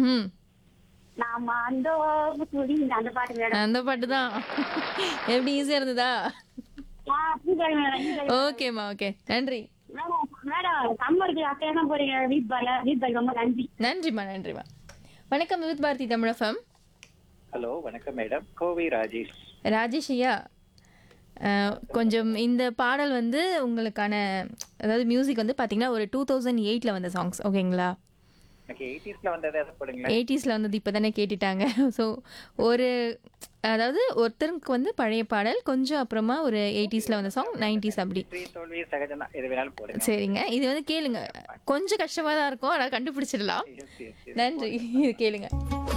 ம் நாம அந்த புலி அந்த பாட்டு மேடம் அந்த பாட்டு தான் எப்படி ஈஸியாக இருந்ததா ஆ, பூஜை மேடம் பூஜை. ஓகேம்மா ஓகே நன்றி மேடம் மேடம் சம்மருக்கு அக்கையா தான் போறீங்க வீட் பால வீட் பால் ரொம்ப நன்றி நன்றிம்மா நன்றிம்மா வணக்கம் வித் பாரதி தமிழஃபம் ஹலோ வணக்கம் மேடம் கோவை ராஜேஷ் ராஜேஷ் ஐயா அஹ், கொஞ்சம் இந்த பாடல் வந்து உங்களுக்கான அதாவது மியூசிக் வந்து பார்த்தீங்கன்னா ஒரு டூ தௌசண்ட் எயிட்டில் வந்த சாங்ஸ் ஓகேங்களா எனக்கு எயிட்டிஸ்ல வந்ததை போடுங்களேன் எயிட்டிஸில் வந்தது இப்போ தானே கேட்டுட்டாங்க ஸோ ஒரு அதாவது ஒருத்தருக்கு வந்து பழைய பாடல் கொஞ்சம் அப்புறமா ஒரு எயிட்டிஸில் வந்த சாங் நைன்டிஸ் அப்படி வெற்றி தோல்வி சகஜம் தான் எது வேணாலும் போடுங்க சரிங்க இது வந்து கேளுங்க கொஞ்சம் கஷ்டமாக தான் இருக்கும் ஆனால் கண்டுபிடிச்சிடலாம் Yes, yes, yes. நன்றி இது கேளுங்க